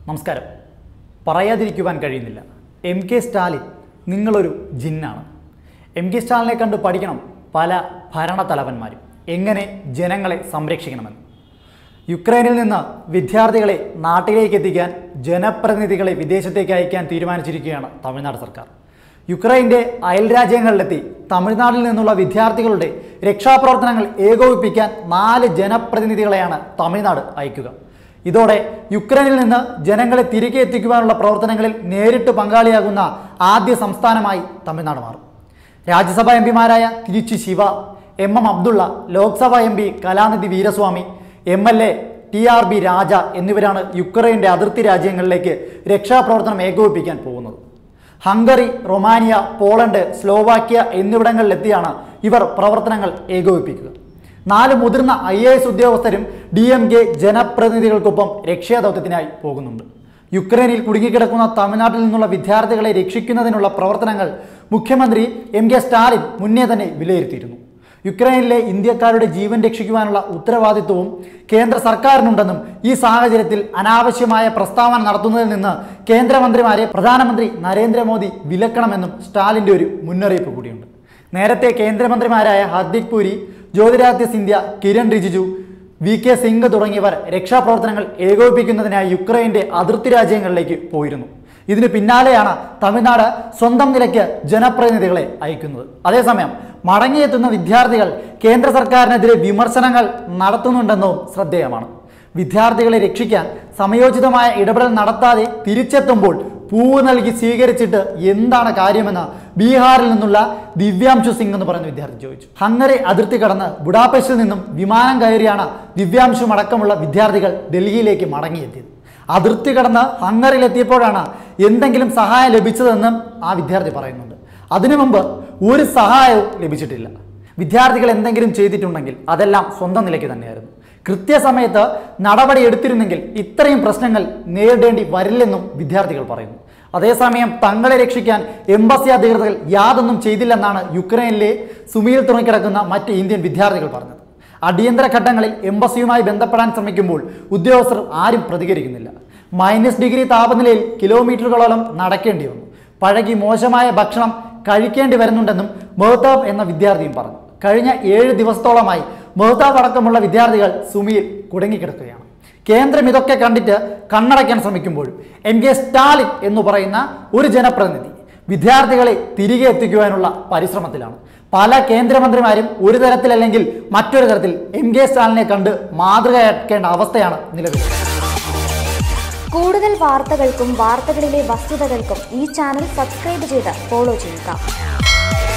നമസ്കാരം പറയാതിരിക്കുവാൻ കഴിയുന്നില്ല M K Stalin നിങ്ങളൊരു ജിന്നാണ് എം കെ സ്റ്റാലിനെ കണ്ട് പഠിക്കണം പല ഭരണത്തലവന്മാരും എങ്ങനെ ജനങ്ങളെ സംരക്ഷിക്കണമെന്ന് യുക്രൈനിൽ നിന്ന് വിദ്യാർത്ഥികളെ നാട്ടിലേക്ക് എത്തിക്കാൻ ജനപ്രതിനിധികളെ വിദേശത്തേക്ക് അയക്കാൻ തീരുമാനിച്ചിരിക്കുകയാണ് തമിഴ്നാട് സർക്കാർ യുക്രൈൻ്റെ അയൽ രാജ്യങ്ങളിലെത്തി തമിഴ്നാട്ടിൽ നിന്നുള്ള വിദ്യാർത്ഥികളുടെ രക്ഷാപ്രവർത്തനങ്ങൾ ഏകോപിപ്പിക്കാൻ നാല് ജനപ്രതിനിധികളെയാണ് തമിഴ്നാട് അയക്കുക ഇതോടെ യുക്രൈനിൽ നിന്ന് ജനങ്ങളെ തിരികെ എത്തിക്കുവാനുള്ള പ്രവർത്തനങ്ങളിൽ നേരിട്ട് പങ്കാളിയാകുന്ന ആദ്യ സംസ്ഥാനമായി തമിഴ്നാട് മാറും രാജ്യസഭാ എം പിമാരായ Tiruchi Siva M M Abdullah Lok Sabha M P Kalanidhi Veeraswamy M L A T R B Raja എന്നിവരാണ് യുക്രൈൻ്റെ അതിർത്തി രാജ്യങ്ങളിലേക്ക് രക്ഷാപ്രവർത്തനം ഏകോപിപ്പിക്കാൻ പോകുന്നത് ഹംഗറി റൊമാനിയ പോളണ്ട് സ്ലോവാക്യ എന്നിവിടങ്ങളിലെത്തിയാണ് ഇവർ പ്രവർത്തനങ്ങൾ ഏകോപിപ്പിക്കുക നാല് മുതിർന്ന ഐ എ എസ് ഉദ്യോഗസ്ഥരും ഡി എം കെ ജനപ്രതിനിധികൾക്കൊപ്പം രക്ഷാദൗത്യത്തിനായി പോകുന്നുണ്ട് യുക്രൈനിൽ കുടുങ്ങിക്കിടക്കുന്ന തമിഴ്നാട്ടിൽ നിന്നുള്ള വിദ്യാർത്ഥികളെ രക്ഷിക്കുന്നതിനുള്ള പ്രവർത്തനങ്ങൾ മുഖ്യമന്ത്രി എം കെ സ്റ്റാലിൻ മുന്നേ തന്നെ വിലയിരുത്തിയിരുന്നു യുക്രൈനിലെ ഇന്ത്യക്കാരുടെ ജീവൻ രക്ഷിക്കുവാനുള്ള ഉത്തരവാദിത്വവും കേന്ദ്ര സർക്കാരിനുണ്ടെന്നും ഈ സാഹചര്യത്തിൽ അനാവശ്യമായ പ്രസ്താവന നടത്തുന്നതിൽ നിന്ന് കേന്ദ്രമന്ത്രിമാരെ പ്രധാനമന്ത്രി നരേന്ദ്രമോദി വിലക്കണമെന്നും സ്റ്റാലിൻ്റെ ഒരു മുന്നറിയിപ്പ് കൂടിയുണ്ട് നേരത്തെ കേന്ദ്രമന്ത്രിമാരായ ഹർദീപ് പുരി ജ്യോതിരാദിത്യ സിന്ധ്യ കിരൺ റിജിജു വി കെ സിംഗ് തുടങ്ങിയവർ രക്ഷാപ്രവർത്തനങ്ങൾ ഏകോപിപ്പിക്കുന്നതിനായി യുക്രൈൻ്റെ അതിർത്തി രാജ്യങ്ങളിലേക്ക് പോയിരുന്നു ഇതിന് പിന്നാലെയാണ് തമിഴ്നാട് സ്വന്തം നിലയ്ക്ക് ജനപ്രതിനിധികളെ അയക്കുന്നത് അതേസമയം മടങ്ങിയെത്തുന്ന വിദ്യാർത്ഥികൾ കേന്ദ്ര സർക്കാരിനെതിരെ വിമർശനങ്ങൾ നടത്തുന്നുണ്ടെന്നതും ശ്രദ്ധേയമാണ് വിദ്യാർത്ഥികളെ രക്ഷിക്കാൻ സമയോചിതമായ ഇടപെടൽ നടത്താതെ തിരിച്ചെത്തുമ്പോൾ പൂവ് നൽകി സ്വീകരിച്ചിട്ട് എന്താണ് കാര്യമെന്ന് ബീഹാറിൽ നിന്നുള്ള ദിവ്യാംശു സിംഗ് എന്ന് പറയുന്ന വിദ്യാർത്ഥി ചോദിച്ചു ഹംഗറി അതിർത്തി കടന്ന് ബുഡാപെസ്റ്റിൽ നിന്നും വിമാനം കയറിയാണ് ദിവ്യാംശും അടക്കമുള്ള വിദ്യാർത്ഥികൾ ഡൽഹിയിലേക്ക് മടങ്ങിയെത്തിയത് അതിർത്തി കടന്ന് ഹംഗറിയിലെത്തിയപ്പോഴാണ് എന്തെങ്കിലും സഹായം ലഭിച്ചതെന്നും ആ വിദ്യാർത്ഥി പറയുന്നുണ്ട് അതിനു മുമ്പ് ഒരു സഹായവും ലഭിച്ചിട്ടില്ല വിദ്യാർത്ഥികൾ എന്തെങ്കിലും ചെയ്തിട്ടുണ്ടെങ്കിൽ അതെല്ലാം സ്വന്തം നിലയ്ക്ക് തന്നെയായിരുന്നു കൃത്യസമയത്ത് നടപടി എടുത്തിരുന്നെങ്കിൽ ഇത്രയും പ്രശ്നങ്ങൾ നേരിടേണ്ടി വരില്ലെന്നും വിദ്യാർത്ഥികൾ പറയുന്നു അതേസമയം തങ്ങളെ രക്ഷിക്കാൻ എംബസി അധികൃതർ യാതൊന്നും ചെയ്തില്ലെന്നാണ് യുക്രൈനിലെ സുമിയിൽ തുറങ്ങിക്കിടക്കുന്ന മറ്റ് ഇന്ത്യൻ വിദ്യാർത്ഥികൾ പറഞ്ഞത് അടിയന്തര ഘട്ടങ്ങളിൽ എംബസിയുമായി ബന്ധപ്പെടാൻ ശ്രമിക്കുമ്പോൾ ഉദ്യോഗസ്ഥർ ആരും പ്രതികരിക്കുന്നില്ല മൈനസ് ഡിഗ്രി താപനിലയിൽ കിലോമീറ്ററുകളോളം നടക്കേണ്ടി വന്നു പഴകി മോശമായ ഭക്ഷണം കഴിക്കേണ്ടി വരുന്നുണ്ടെന്നും മെഹ്താബ് എന്ന വിദ്യാർത്ഥിയും പറഞ്ഞു കഴിഞ്ഞ ഏഴ് ദിവസത്തോളമായി മെഹ്താബ് അടക്കമുള്ള വിദ്യാർത്ഥികൾ സുമിയിൽ കുടുങ്ങിക്കിടക്കുകയാണ് കേന്ദ്രം ഇതൊക്കെ കണ്ടിട്ട് കണ്ണടയ്ക്കാൻ ശ്രമിക്കുമ്പോഴും എം കെ സ്റ്റാലിൻ എന്ന് പറയുന്ന ഒരു ജനപ്രതിനിധി വിദ്യാർത്ഥികളെ തിരികെ എത്തിക്കുവാനുള്ള പരിശ്രമത്തിലാണ് പല കേന്ദ്രമന്ത്രിമാരും ഒരു തരത്തിലല്ലെങ്കിൽ മറ്റൊരു തരത്തിൽ എം കെ സ്റ്റാലിനെ കണ്ട് മാതൃകയാക്കേണ്ട അവസ്ഥയാണ് നിലവിൽ കൂടുതൽ വാർത്തകൾക്കും വാർത്തകളിലെ വസ്തുതകൾക്കും ഈ ചാനൽ സബ്സ്ക്രൈബ് ചെയ്ത് ഫോളോ ചെയ്യുക